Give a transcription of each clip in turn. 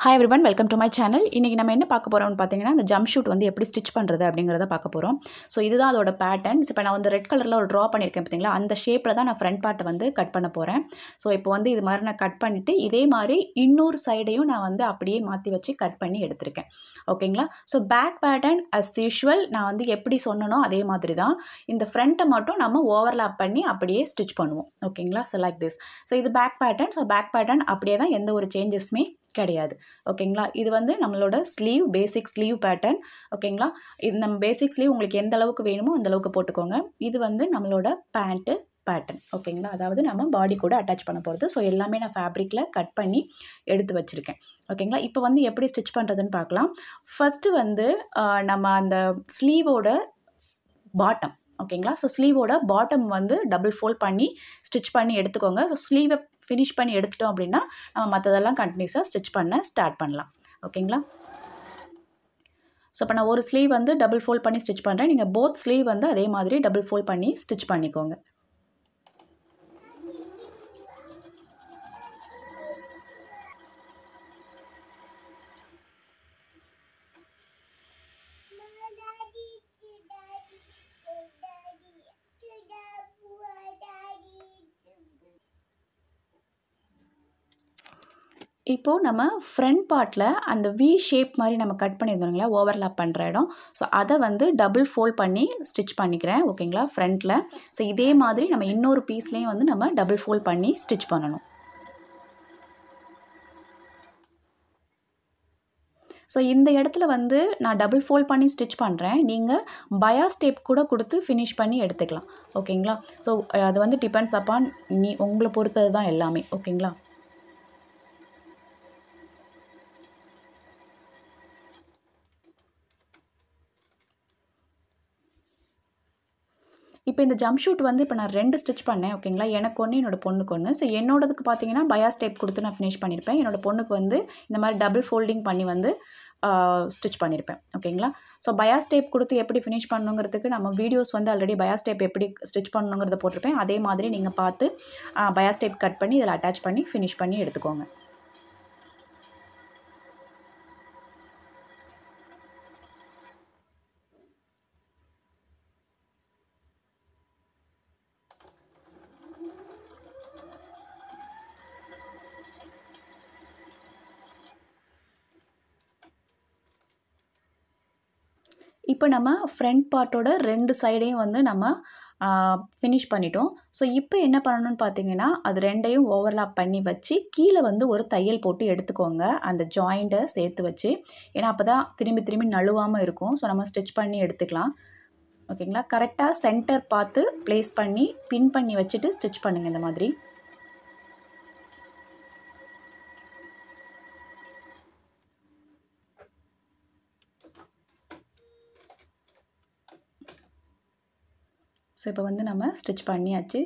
hi everyone welcome to my channel இன்றைக்கி நம்ம என்ன பார்க்க போகிறோம்னு பார்த்தீங்கன்னா அந்த ஜம்ப் ஷூட் வந்து எப்படி ஸ்டிச் பண்ணுறது அப்படிங்கிறத பார்க்க போகிறோம் ஸோ இதுதான் அதோட பேட்டர்ன்ஸ் இப்போ நான் வந்து ரெட் கலரில் ஒரு ட்ரா பண்ணியிருக்கேன் பார்த்தீங்களா அந்த ஷேப்பில் தான் நான் ஃப்ரண்ட் பார்ட்டை வந்து கட் பண்ண போகிறேன் ஸோ இப்போ வந்து இது மாதிரி நான் கட் பண்ணிவிட்டு இதே மாதிரி இன்னொரு சைடையும் நான் வந்து அப்படியே மாற்றி வச்சு கட் பண்ணி எடுத்திருக்கேன் ஓகேங்களா so back pattern as usual நான் வந்து எப்படி சொன்னனோ அதே மாதிரி தான் இந்த ஃப்ரண்ட்டை மட்டும் நம்ம ஓவர்லாப் பண்ணி அப்படியே ஸ்டிச் பண்ணுவோம் ஓகேங்களா ஸோ லைக் திஸ் ஸோ இது back pattern so back pattern அப்படியே தான் எந்த ஒரு சேஞ்சஸுமே கிடையாது ஓகேங்களா இது வந்து நம்மளோட ஸ்லீவ் பேசிக் ஸ்லீவ் பேட்டர்ன் ஓகேங்களா இது நம்ம பேசிக் ஸ்லீவ் உங்களுக்கு எந்த அளவுக்கு வேணுமோ அந்த அளவுக்கு போட்டுக்கோங்க இது வந்து நம்மளோட பேண்ட்டு பேட்டர்ன் ஓகேங்களா அதாவது நம்ம பாடி கூட அட்டாச் பண்ண போகிறது ஸோ எல்லாமே நான் ஃபேப்ரிக்கில் கட் பண்ணி எடுத்து வச்சுருக்கேன் ஓகேங்களா இப்போ வந்து எப்படி ஸ்டிச் பண்ணுறதுன்னு பார்க்கலாம் ஃபஸ்ட்டு வந்து ஆஹ், நம்ம அந்த ஸ்லீவோட பாட்டம் ஓகேங்களா ஸோ ஸ்லீவோட பாட்டம் வந்து டபுள் ஃபோல்ட் பண்ணி ஸ்டிச் பண்ணி எடுத்துக்கோங்க ஸோ ஸ்லீவை ஃபினிஷ் பண்ணி எடுத்துட்டோம் அப்படின்னா நம்ம மற்றதெல்லாம் கண்டினியூஸாக ஸ்டிச் பண்ண ஸ்டார்ட் பண்ணலாம் ஓகேங்களா ஸோ இப்போ நான் ஒரு ஸ்லீவ் வந்து டபுள் ஃபோல்ட் பண்ணி ஸ்டிச் பண்ணுறேன் நீங்கள் போத் ஸ்லீவ் வந்து அதே மாதிரி டபுள் ஃபோல்ட் பண்ணி ஸ்டிச் பண்ணிக்கோங்க இப்போது நம்ம ஃப்ரண்ட் பார்ட்டில் அந்த வி ஷேப் மாதிரி நம்ம கட் பண்ணியிருந்தோங்களா ஓவர்லாப் பண்ணுற இடம் ஸோ அதை வந்து டபுள் ஃபோல்ட் பண்ணி ஸ்டிச் பண்ணிக்கிறேன் ஓகேங்களா ஃப்ரண்ட்டில் ஸோ இதே மாதிரி நம்ம இன்னொரு பீஸ்லேயும் வந்து நம்ம டபுள் ஃபோல்ட் பண்ணி ஸ்டிச் பண்ணணும் ஸோ இந்த இடத்துல வந்து நான் டபுள் ஃபோல்ட் பண்ணி ஸ்டிச் பண்ணுறேன் நீங்கள் பயா ஸ்டெப் கூட கொடுத்து ஃபினிஷ் பண்ணி எடுத்துக்கலாம் ஓகேங்களா ஸோ அது வந்து டிபெண்ட்ஸ் அப்பான் நீ உங்களை பொறுத்தது தான் எல்லாமே ஓகேங்களா இப்போ இந்த ஜம்ப் ஷூட் வந்து இப்போ நான் ரெண்டு ஸ்டிச் பண்ணேன் ஓகேங்களா எனக்கு ஒன்று என்னோட பொண்ணுக்கு ஒன்று ஸோ என்னோடதுக்கு பார்த்தீங்கன்னா பயா ஸ்டெப் கொடுத்து நான் ஃபினிஷ் பண்ணியிருப்பேன் என்னோட பொண்ணுக்கு வந்து இந்த மாதிரி டபுள் ஃபோல்டிங் பண்ணி வந்து ஸ்டிச் பண்ணியிருப்பேன் ஓகேங்களா ஸோ பயா ஸ்டெப் கொடுத்து எப்படி ஃபினிஷ் பண்ணணுங்கிறதுக்கு நம்ம வீடியோஸ் வந்து ஆல்ரெடி பயா ஸ்டெப் எப்படி ஸ்டிச் பண்ணணுங்கிறத போட்டிருப்பேன் அதே மாதிரி நீங்கள் பார்த்து பயா ஸ்டெப் கட் பண்ணி இதில் அட்டாச் பண்ணி ஃபினிஷ் பண்ணி எடுத்துக்கோங்க இப்போ நம்ம ஃப்ரண்ட் பார்ட்டோட ரெண்டு சைடையும் வந்து நம்ம ஃபினிஷ் பண்ணிட்டோம் ஸோ இப்போ என்ன பண்ணணும்னு பார்த்தீங்கன்னா அது ரெண்டையும் ஓவர்லாப் பண்ணி வச்சு கீழே வந்து ஒரு தையல் போட்டு எடுத்துக்கோங்க அந்த ஜாயிண்ட்டை சேர்த்து வச்சு ஏன்னா அப்போ தான் திரும்பி திரும்பி நழுவாமல் இருக்கும் ஸோ நம்ம ஸ்டிச் பண்ணி எடுத்துக்கலாம் ஓகேங்களா கரெக்டாக சென்டர் பார்த்து ப்ளேஸ் பண்ணி பின் பண்ணி வச்சுட்டு ஸ்டிச் பண்ணுங்கள் இந்த மாதிரி ஸோ இப்போ வந்து நம்ம ஸ்டிச் பண்ணியாச்சு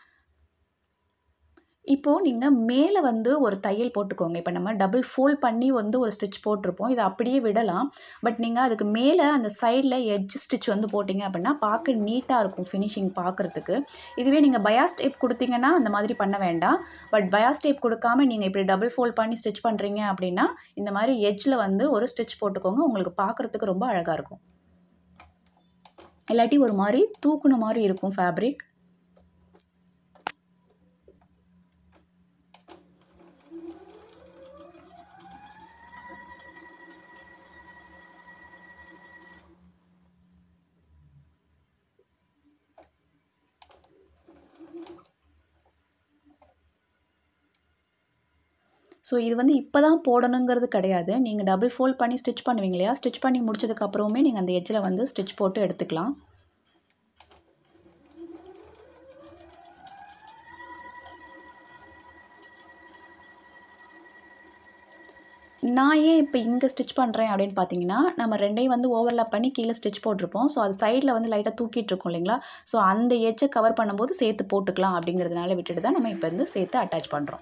இப்போது நீங்கள் மேலே வந்து ஒரு தையல் போட்டுக்கோங்க இப்போ நம்ம டபுள் ஃபோல்ட் பண்ணி வந்து ஒரு ஸ்டிச் போட்டிருப்போம் இதை அப்படியே விடலாம் பட் நீங்கள் அதுக்கு மேலே அந்த சைடில் எட்ஜ் ஸ்டிச் வந்து போட்டிங்க அப்படின்னா பார்க்க நீட்டாக இருக்கும் ஃபினிஷிங் பார்க்குறதுக்கு இதுவே நீங்கள் பயாஸ் டேப் கொடுத்தீங்கன்னா அந்த மாதிரி பண்ண வேண்டாம் பட் பயாஸ் டேப் கொடுக்காம நீங்கள் இப்படி டபுள் ஃபோல்ட் பண்ணி ஸ்டிச் பண்ணுறீங்க அப்படின்னா இந்த மாதிரி எட்ஜில் வந்து ஒரு ஸ்டிச் போட்டுக்கோங்க உங்களுக்கு பார்க்குறதுக்கு ரொம்ப அழகாக இருக்கும் இல்லாட்டி ஒரு மாதிரி தூக்குன மாதிரி இருக்கும் ஃபேப்ரிக் ஸோ இது வந்து இப்போ தான் போடணுங்கிறது கிடையாது நீங்கள் டபுள் ஃபோல்ட் பண்ணி ஸ்டிச் பண்ணுவீங்க இல்லையா ஸ்டிச் பண்ணி முடிச்சதுக்கப்புறமே நீங்கள் அந்த எட்ஜில் வந்து ஸ்டிச் போட்டு எடுத்துக்கலாம் நான் ஏன் இப்போ இங்கே ஸ்டிச் பண்ணுறேன் அப்படின்னு பார்த்தீங்கன்னா நம்ம ரெண்டையும் வந்து ஓவர்லாப் பண்ணி கீழே ஸ்டிச் போட்டிருப்போம் ஸோ அது சைடில் வந்து லைட்டாக தூக்கிட்டு இருக்கோம் இல்லைங்களா ஸோ அந்த எட்ஜை கவர் பண்ணும்போது சேர்த்து போட்டுக்கலாம் அப்படிங்கிறதுனால விட்டுட்டு தான் நம்ம இப்போ வந்து சேர்த்து அட்டாச் பண்ணுறோம்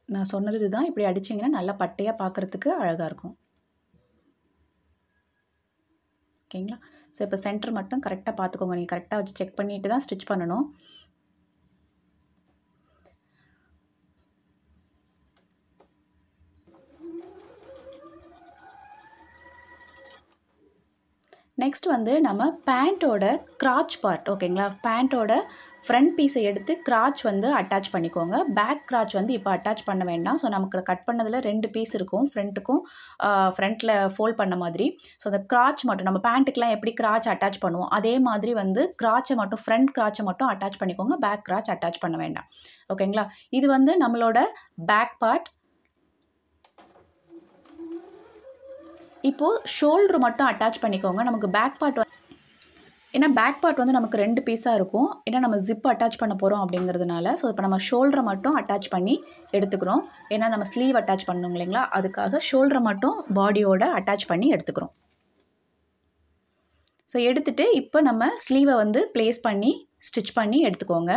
நான் சொன்னது இதுதான் இப்படி அடிச்சிங்கன்னா நல்லா பட்டையாக பார்க்குறதுக்கு அழகாக இருக்கும் ஓகேங்களா ஸோ இப்போ சென்டர் மட்டும் கரெக்டாக பார்த்துக்கோங்க நீங்கள் கரெக்டாக வச்சு செக் பண்ணிட்டு தான் ஸ்டிச் பண்ணணும் நெக்ஸ்ட் வந்து நம்ம பேண்ட்டோட கிராச் பார்ட் ஓகேங்களா பேண்ட்டோட ஃப்ரண்ட் பீஸை எடுத்து கிராச் வந்து அட்டாச் பண்ணிக்கோங்க பேக் கிராச் வந்து இப்போ அட்டாச் பண்ண வேண்டாம் ஸோ நமக்கு கட் பண்ணதில் ரெண்டு பீஸ் இருக்கும் ஃப்ரண்ட்டுக்கும் ஃப்ரண்ட்டில் ஃபோல்ட் பண்ண மாதிரி ஸோ அந்த கிராச் மட்டும் நம்ம பேண்ட்டுக்கெலாம் எப்படி கிராச் அட்டாச் பண்ணுவோம் அதே மாதிரி வந்து கிராச்சை மட்டும் ஃப்ரண்ட் கிராச்சை மட்டும் அட்டாச் பண்ணிக்கோங்க பேக் கிராச் அட்டாச் பண்ண வேண்டாம் ஓகேங்களா இது வந்து நம்மளோட பேக் பார்ட் இப்போது ஷோல்ட்ரு மட்டும் அட்டாச் பண்ணிக்கோங்க நமக்கு பேக் பார்ட் ஏன்னா பேக் பார்ட் வந்து நமக்கு ரெண்டு பீஸாக இருக்கும் ஏன்னா நம்ம ஜிப் அட்டாச் பண்ண போகிறோம் அப்படிங்கிறதுனால ஸோ இப்போ நம்ம ஷோல்டரை மட்டும் அட்டாச் பண்ணி எடுத்துக்கிறோம் ஏன்னா நம்ம ஸ்லீவ் அட்டாச் பண்ணணும் இல்லைங்களா அதுக்காக ஷோல்டரை மட்டும் பாடியோட அட்டாச் பண்ணி எடுத்துக்கிறோம் ஸோ எடுத்துகிட்டு இப்போ நம்ம ஸ்லீவை வந்து ப்ளேஸ் பண்ணி ஸ்டிச் பண்ணி எடுத்துக்கோங்க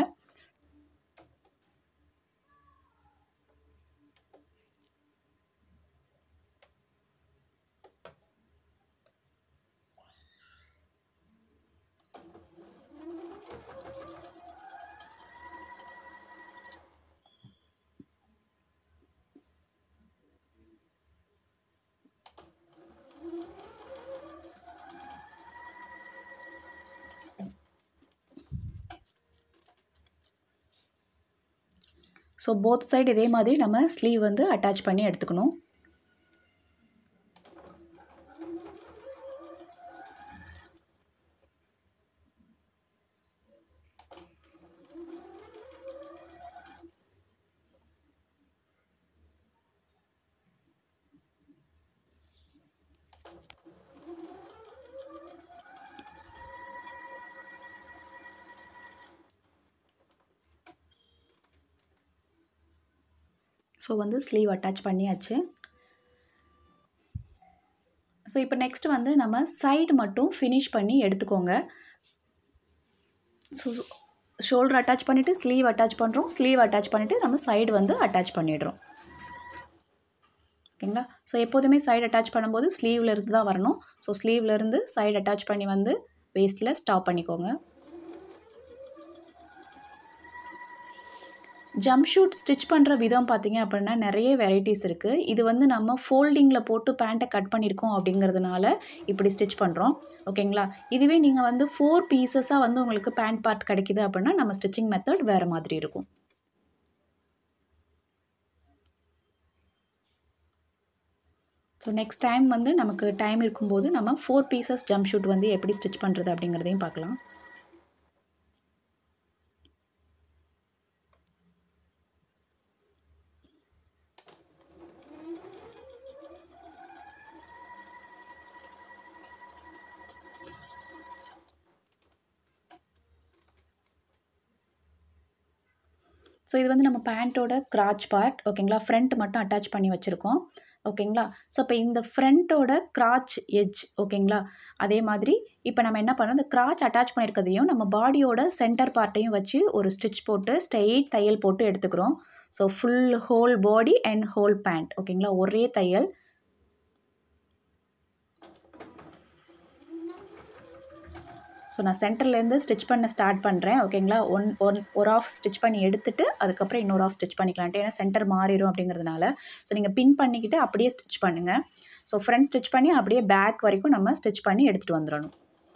ஸோ போத் சைடு இதே மாதிரி நம்ம ஸ்லீவ் வந்து அட்டாச் பண்ணி எடுத்துக்கணும் ஸோ வந்து ஸ்லீவ் அட்டாச் பண்ணியாச்சு ஸோ இப்போ நெக்ஸ்ட் வந்து நம்ம சைடு மட்டும் ஃபினிஷ் பண்ணி எடுத்துக்கோங்க ஸோ ஷோல்டர் அட்டாச் பண்ணிவிட்டு ஸ்லீவ் அட்டாச் பண்ணுறோம் ஸ்லீவ் அட்டாச் பண்ணிவிட்டு நம்ம சைடு வந்து அட்டாச் பண்ணிடுறோம் ஓகேங்களா ஸோ எப்போதுமே சைடு அட்டாச் பண்ணும்போது ஸ்லீவில் இருந்து தான் வரணும் ஸோ ஸ்லீவ்லேருந்து சைடு அட்டாச் பண்ணி வந்து வேஸ்ட்டில் ஸ்டாப் பண்ணிக்கோங்க ஜம்ப் ஷூட் ஸ்டிச் பண்ணுற விதம் பார்த்தீங்க அப்படின்னா நிறைய வெரைட்டிஸ் இருக்குது இது வந்து நம்ம ஃபோல்டிங்கில் போட்டு பேண்ட்டை கட் பண்ணியிருக்கோம் அப்படிங்கிறதுனால இப்படி ஸ்டிச் பண்ணுறோம் ஓகேங்களா இதுவே நீங்கள் வந்து ஃபோர் பீசஸாக வந்து உங்களுக்கு பேண்ட் பார்ட் கிடைக்கிது அப்படின்னா நம்ம ஸ்டிச்சிங் மெத்தட் வேறு மாதிரி இருக்கும் ஸோ நெக்ஸ்ட் டைம் வந்து நமக்கு டைம் இருக்கும்போது நம்ம ஃபோர் பீசஸ் ஜம்ப் ஷூட் வந்து எப்படி ஸ்டிச் பண்ணுறது அப்படிங்கிறதையும் பார்க்கலாம் ஸோ இது வந்து நம்ம பேண்ட்டோட கிராச் பார்ட் ஓகேங்களா ஃப்ரண்ட் மட்டும் அட்டாச் பண்ணி வச்சுருக்கோம் ஓகேங்களா ஸோ இப்போ இந்த ஃப்ரண்ட்டோட கிராச் எட்ஜ் ஓகேங்களா அதே மாதிரி இப்போ நம்ம என்ன பண்ணோம் இந்த கிராச் அட்டாச் பண்ணியிருக்கிறதையும் நம்ம பாடியோட சென்டர் பார்ட்டையும் வச்சு ஒரு ஸ்டிச் போட்டு ஸ்ட்ரெயிட் தையல் போட்டு எடுத்துக்கிறோம் so full whole body and whole pant ஓகேங்களா ஒரே தையல் ஸோ நான் சென்டர்லேருந்து ஸ்டிச் பண்ண ஸ்டார்ட் பண்ணுறேன் ஓகேங்களா ஒன் ஒன் ஒரு ஆஃப் ஸ்டிச் பண்ணி எடுத்துட்டு அதுக்கப்புறம் இன்னொரு ஆஃப் ஸ்டிச் பண்ணிக்கலான்ட்டு ஏன்னா சென்டர் மாறிடும் அப்படிங்கிறதுனால ஸோ நீங்கள் பின் பண்ணிக்கிட்டு அப்படியே ஸ்டிச் பண்ணுங்கள் ஸோ ஃப்ரண்ட் ஸ்டிச் பண்ணி அப்படியே பேக் வரைக்கும் நம்ம ஸ்டிச் பண்ணி எடுத்துகிட்டு வந்துடணும்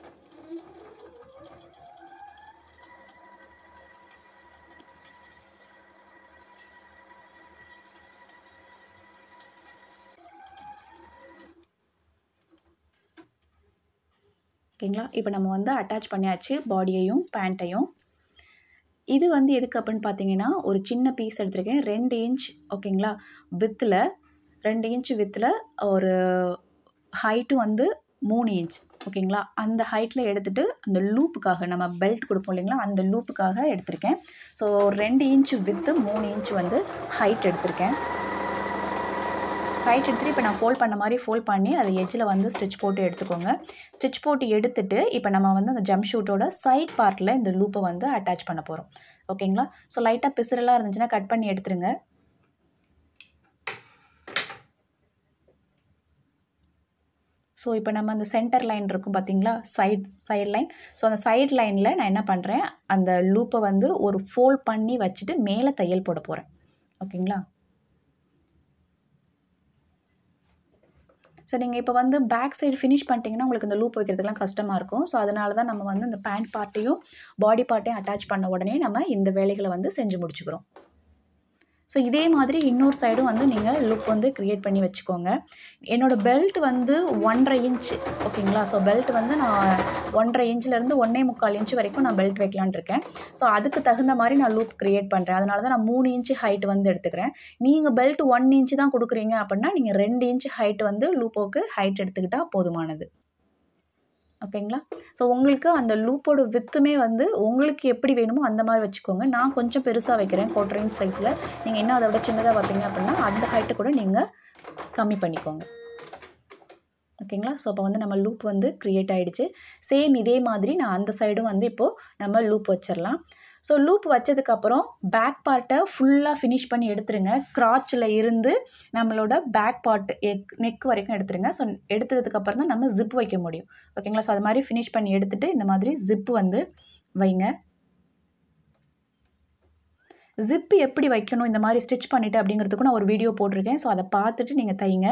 ஓகேங்களா இப்போ நம்ம வந்து அட்டாச் பண்ணியாச்சு பாடியையும் பேண்ட்டையும் இது வந்து எதுக்கு அப்படின்னு பார்த்தீங்கன்னா ஒரு சின்ன பீஸ் எடுத்திருக்கேன் ரெண்டு இன்ச் ஓகேங்களா வித்தில் ரெண்டு இன்ச் வித்தில் ஒரு ஹைட்டு வந்து மூணு இன்ச் ஓகேங்களா அந்த ஹைட்டில் எடுத்துகிட்டு அந்த லூப்புக்காக நம்ம பெல்ட் கொடுப்போம் இல்லைங்களா அந்த லூப்புக்காக எடுத்திருக்கேன் ஸோ ரெண்டு இன்ச் வித்து மூணு இன்ச் வந்து ஹைட் எடுத்திருக்கேன் ஹைட் எடுத்துகிட்டு இப்போ நான் ஃபோல்ட் பண்ண மாதிரி ஃபோல்ட் பண்ணி அது எஜ்ஜில் வந்து ஸ்டிச் போட்டு எடுத்துக்கோங்க ஸ்டிச் போட்டு எடுத்துட்டு இப்போ நம்ம வந்து அந்த ஜம்ப் ஷூட்டோட சைட் பார்ட்டில் இந்த லூப்பை வந்து அட்டாச் பண்ண போகிறோம் ஓகேங்களா ஸோ லைட்டாக பிசுறெல்லாம் இருந்துச்சுன்னா கட் பண்ணி எடுத்துருங்க ஸோ இப்போ நம்ம அந்த சென்டர் லைன் இருக்கும் பார்த்தீங்களா சைட் சைட் லைன் ஸோ அந்த சைட் லைனில் நான் என்ன பண்ணுறேன் அந்த லூப்பை வந்து ஒரு ஃபோல்ட் பண்ணி வச்சுட்டு மேலே தையல் போட போகிறேன் ஓகேங்களா ஸோ நீங்கள் இப்போ வந்து பேக் சைடு ஃபினிஷ் பண்ணிட்டீங்கன்னா உங்களுக்கு இந்த லூப் வைக்கிறதுக்குலாம் கஷ்டமாக இருக்கும் ஸோ அதனால தான் நம்ம வந்து இந்த பேண்ட் பார்ட்டையும் பாடி பார்ட்டையும் அட்டாச் பண்ண உடனே நம்ம இந்த வேலைகளை வந்து செஞ்சு முடிச்சுக்கிறோம் ஸோ இதே மாதிரி இன்னொரு சைடும் வந்து நீங்கள் லுக் வந்து க்ரியேட் பண்ணி வச்சுக்கோங்க என்னோடய பெல்ட் வந்து ஒன்றரை இன்ச் ஓகேங்களா ஸோ பெல்ட் வந்து நான் ஒன்றரை இன்ச்லேருந்து ஒன்றே முக்கால் இன்ச் வரைக்கும் நான் பெல்ட் வைக்கலான் இருக்கேன் ஸோ அதுக்கு தகுந்த மாதிரி நான் லூப் க்ரியேட் பண்ணுறேன் அதனால தான் நான் மூணு இன்ச்சு ஹைட் வந்து எடுத்துக்கிறேன் நீங்கள் பெல்ட் ஒன் இன்ச்சு தான் கொடுக்குறீங்க அப்படின்னா நீங்கள் ரெண்டு இன்ச் ஹைட் வந்து லூப்போக்கு ஹைட் எடுத்துக்கிட்டால் போதுமானது ஓகேங்களா ஸோ உங்களுக்கு அந்த லூப்போட வித்துமே வந்து உங்களுக்கு எப்படி வேணுமோ அந்த மாதிரி வச்சுக்கோங்க நான் கொஞ்சம் பெருசாக வைக்கிறேன் கோட்டர் இன்ச் சைஸில் நீங்கள் இன்னும் அதை விட சின்னதாக வைப்பீங்க அப்படின்னா அந்த ஹைட்டை கூட நீங்கள் கம்மி பண்ணிக்கோங்க ஓகேங்களா ஸோ அப்போ வந்து நம்ம லூப் வந்து க்ரியேட் ஆகிடுச்சு சேம் இதே மாதிரி நான் அந்த சைடும் வந்து இப்போது நம்ம லூப் வச்சிடலாம் ஸோ லூப் வச்சதுக்கப்புறம் பேக் பார்ட்டை ஃபுல்லாக ஃபினிஷ் பண்ணி எடுத்துருங்க க்ராச்சில் இருந்து நம்மளோட பேக் பார்ட் எக் நெக் வரைக்கும் எடுத்துருங்க ஸோ எடுத்ததுக்கப்புறம் தான் நம்ம ஜிப் வைக்க முடியும் ஓகேங்களா ஸோ அது மாதிரி ஃபினிஷ் பண்ணி எடுத்துகிட்டு இந்த மாதிரி ஜிப்பு வந்து வைங்க ஜிப்பு எப்படி வைக்கணும் இந்த மாதிரி ஸ்டிச் பண்ணிவிட்டு அப்படிங்கிறதுக்கும் நான் ஒரு வீடியோ போட்டிருக்கேன் ஸோ அதை பார்த்துட்டு நீங்கள் தைங்க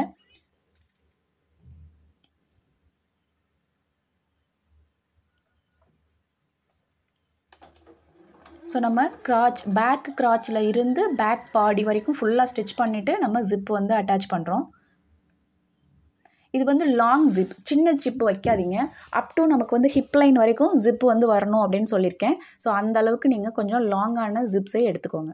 ஸோ நம்ம க்ராச் பேக் க்ராச்சில் இருந்து பேக் பாடி வரைக்கும் ஃபுல்லாக ஸ்டிச் பண்ணிவிட்டு நம்ம ஜிப் வந்து அட்டாச் பண்ணுறோம் இது வந்து லாங் ஜிப் சின்ன ஜிப்பு வைக்காதீங்க அப் டு நமக்கு வந்து ஹிப் லைன் வரைக்கும் ஜிப்பு வந்து வரணும் அப்படின்னு சொல்லியிருக்கேன் ஸோ அந்த அளவுக்கு நீங்கள் கொஞ்சம் லாங்கான ஜிப்ஸே எடுத்துக்கோங்க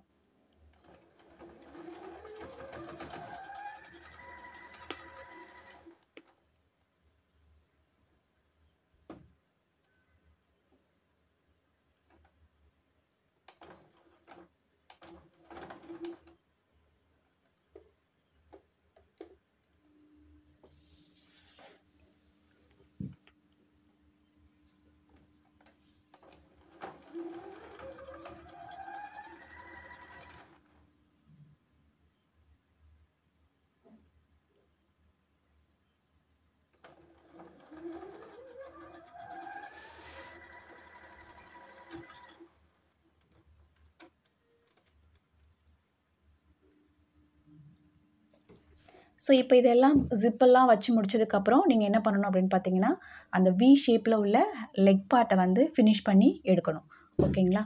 ஸோ இப்போ இதெல்லாம் ஜிப்பெல்லாம் வச்சு முடிச்சதுக்கப்புறம் நீங்கள் என்ன பண்ணணும் அப்படின்னு பார்த்தீங்கன்னா அந்த வி ஷேப்பில் உள்ள லெக் பார்ட்டை வந்து ஃபினிஷ் பண்ணி எடுக்கணும் ஓகேங்களா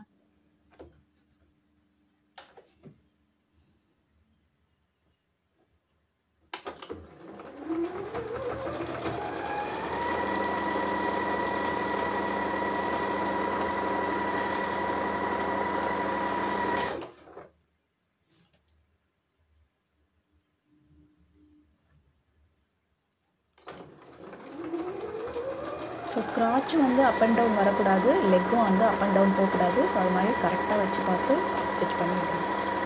ஸோ க்ராச்சும் வந்து அப் அண்ட் டவுன் வரக்கூடாது லெக்கும் வந்து அப் அண்ட் டவுன் போகக்கூடாது ஸோ அது மாதிரி கரெக்டாக வச்சு பார்த்து ஸ்டிச் பண்ணி விடணும்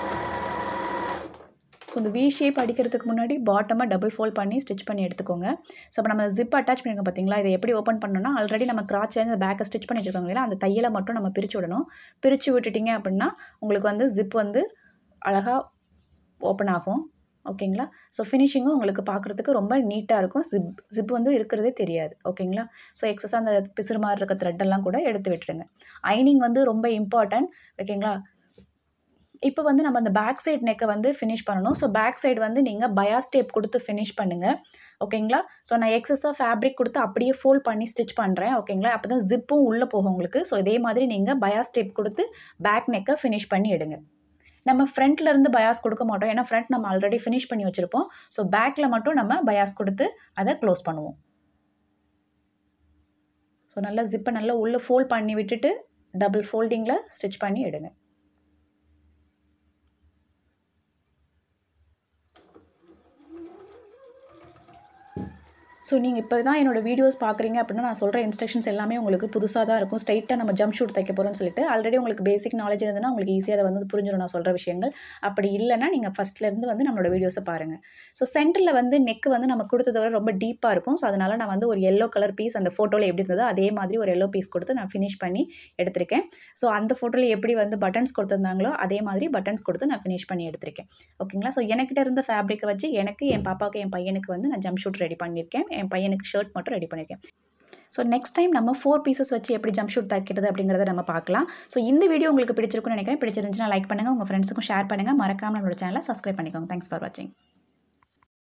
ஸோ இந்த வி ஷேப் அடிக்கிறதுக்கு முன்னாடி பாட்டமாக டபுள் ஃபோல்ட் பண்ணி ஸ்டிச் பண்ணி எடுத்துக்கோங்க ஸோ இப்போ நம்ம ஜிப் அட்டாச் பண்ணியிருக்கோம் பார்த்தீங்களா இதை எப்படி ஓப்பன் பண்ணணும்னா ஆல்ரெடி நம்ம கிராச்சில் பேக்கை ஸ்டிச் பண்ணி வச்சுருக்கோங்க இல்லையா அந்த தையலை மட்டும் நம்ம பிரித்து விடணும் பிரித்து விட்டுட்டிங்க அப்படின்னா உங்களுக்கு வந்து ஜிப் வந்து அழகாக ஓப்பன் ஆகும் ஓகேங்களா ஸோ ஃபினிஷிங்கும் உங்களுக்கு பார்க்குறதுக்கு ரொம்ப நீட்டாக இருக்கும் ஜிப் ஜிப் வந்து இருக்கிறதே தெரியாது ஓகேங்களா ஸோ எக்ஸஸாக அந்த பிசுறு மாதிரி இருக்க த்ரெட்டெல்லாம் கூட எடுத்து விட்டுடுங்க ஐனிங் வந்து ரொம்ப இம்பார்ட்டன்ட் ஓகேங்களா இப்போ வந்து நம்ம அந்த பேக் சைடு நெக்கை வந்து ஃபினிஷ் பண்ணணும் ஸோ பேக் சைடு வந்து நீங்கள் பயாஸ் டேப் கொடுத்து ஃபினிஷ் பண்ணுங்கள் ஓகேங்களா ஸோ நான் எக்ஸஸாக ஃபேப்ரிக் கொடுத்து அப்படியே ஃபோல்ட் பண்ணி ஸ்டிச் பண்ணுறேன் ஓகேங்களா அப்போ தான் ஜிப்பும் உள்ளே போகும் உங்களுக்கு ஸோ இதே மாதிரி நீங்கள் பயாஸ் டேப் கொடுத்து பேக் நெக்கை ஃபினிஷ் பண்ணி எடுங்க நம்ம ஃப்ரண்ட்ல இருந்து பயாஸ் கொடுக்க மாட்டோம் ஏன்னா ஃப்ரண்ட் நம்ம ஆல்ரெடி ஃபினிஷ் பண்ணி வச்சுருப்போம் ஸோ பேக்கில் மட்டும் நம்ம பயாஸ் கொடுத்து அதை க்ளோஸ் பண்ணுவோம் ஸோ நல்லா ஜிப்பை நல்லா உள்ளே ஃபோல்ட் பண்ணி விட்டுட்டு டபுள் ஃபோல்டிங்கில் ஸ்டிச் பண்ணி எடுங்க ஸோ நீங்கள் இப்போ தான் என்னோடய வீடியோஸ் பார்க்குறீங்க அப்படின்னா நான் சொல்கிற இன்ஸ்ட்ரக்ஷன்ஸ் எல்லாமே உங்களுக்கு புதுசாக தான் இருக்கும் ஸ்ட்ரைட்டாக நம்ம ஜம்ப் ஷூட் தைக்க போகிறோம்னு சொல்லிட்டு ஆல்ரெடி உங்களுக்கு பேசிக் நாலேஜ் இருந்ததுன்னா உங்களுக்கு ஈஸியாக அதை வந்து புரிஞ்சிடும் நான் சொல்கிற விஷயங்கள் அப்படி இல்லைன்னா நீங்கள் ஃபஸ்ட்லேருந்து வந்து நம்மளோட வீடியோஸை பாருங்கள் ஸோ சென்டரில் வந்து நெக் வந்து நம்ம கொடுத்தத விட ரொம்ப டீப்பாக இருக்கும் ஸோ அதனால் நான் வந்து ஒரு எல்லோ கலர் பீஸ் அந்த ஃபோட்டோவில் எப்படி இருந்ததோ அதே மாதிரி ஒரு எல்லோ பீஸ் கொடுத்து நான் ஃபினிஷ் பண்ணி எடுத்திருக்கேன் ஸோ அந்த ஃபோட்டோவில் எப்படி வந்து பட்டன்ஸ் கொடுத்துருந்தாங்களோ அதே மாதிரி பட்டன்ஸ் கொடுத்து நான் ஃபினிஷ் பண்ணி எடுத்திருக்கேன் ஓகேங்களா ஸோ எனக்கிட்ட இருந்த ஃபேப்ரிக்கை வச்சு எனக்கு என் பாப்பாவுக்கு என் பையனுக்கு வந்து நான் ஜம்ப் ஷூட் ரெடி பண்ணியிருக்கேன் என் பையனுக்கு ஷர்ட் மட்டும் ரெடி பண்ணியிருக்கேன் ஸோ நெக்ஸ்ட் டைம் நம்ம ஃபோர் பீசஸ் வச்சு எப்படி ஜம்ப் ஷூட் தைக்கிறது அப்படிங்கிறத நம்ம பார்க்கலாம் ஸோ இந்த வீடியோ உங்களுக்கு பிடிச்சிருக்குன்னு நினைக்கிறேன் பிடிச்சிருந்துச்சுன்னா லைக் பண்ணுங்கள் உங்கள் ஃப்ரெண்ட்ஸுக்கும் ஷேர் பண்ணுங்கள் மறக்காமல் நம்மளோட சேனலை சப்ஸ்கிரைப் பண்ணிக்கோங்க தேங்க்ஸ் ஃபார் வாட்சிங்